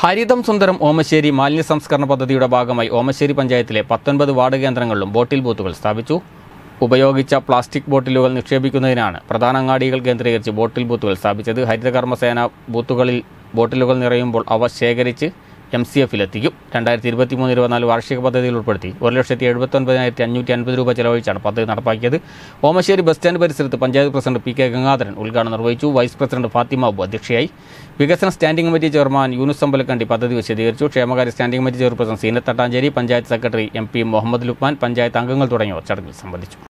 ഹരിതം സുന്ദരം ഓമശ്ശേരി മാലിന്യ സംസ്കരണ പദ്ധതിയുടെ ഭാഗമായി ഓമശ്ശേരി പഞ്ചായത്തിലെ പത്തൊൻപത് വാർഡ് കേന്ദ്രങ്ങളിലും ബോട്ടിൽ ബൂത്തുകൾ സ്ഥാപിച്ചു ഉപയോഗിച്ച പ്ലാസ്റ്റിക് ബോട്ടിലുകൾ നിക്ഷേപിക്കുന്നതിനാണ് പ്രധാന അങ്ങാടികൾ കേന്ദ്രീകരിച്ച് ബോട്ടിൽ ബൂത്തുകൾ സ്ഥാപിച്ചത് ഹരിതകർമ്മസേന ബൂത്തുകളിൽ ബോട്ടിലുകൾ നിറയുമ്പോൾ അവ ശേഖരിച്ച് എം സി എഫിലെത്തിക്കും രണ്ടായിരത്തി ഇരുപത്തി മൂന്ന് ഇരുപത്തിനാല് വാർഷിക പദ്ധതിയിൽ ഉൾപ്പെടുത്തി ഒരു ലക്ഷത്തി എഴുപത്തി ഒൻപതിനായിരത്തി അഞ്ഞൂറ്റി അൻപത് രൂപ ചെലവഴിച്ചാണ് പദ്ധതി നടപ്പാക്കിയത് ഓമശ്ശേരി ബസ് സ്റ്റാൻഡ് പരിസരത്ത് panchayat president P K Gangadharan ഉദ്ഘാടനം നിർവഹിച്ചു വൈസ് പ്രസിഡന്റ് ഫാത്തിമ അബു അധ്യക്ഷയായി വികസന standing committee chairman Yunus Ambalakkandi പദ്ധതി വിശദീകരിച്ചു ക്ഷേമകാര്യ standing committee chairperson Seenath Thattancheri panchayat secretary M P Muhammad Lukman panchayat അംഗങ്ങൾ തുടങ്ങിയവർ ചടങ്ങിൽ സംബന്ധിച്ചു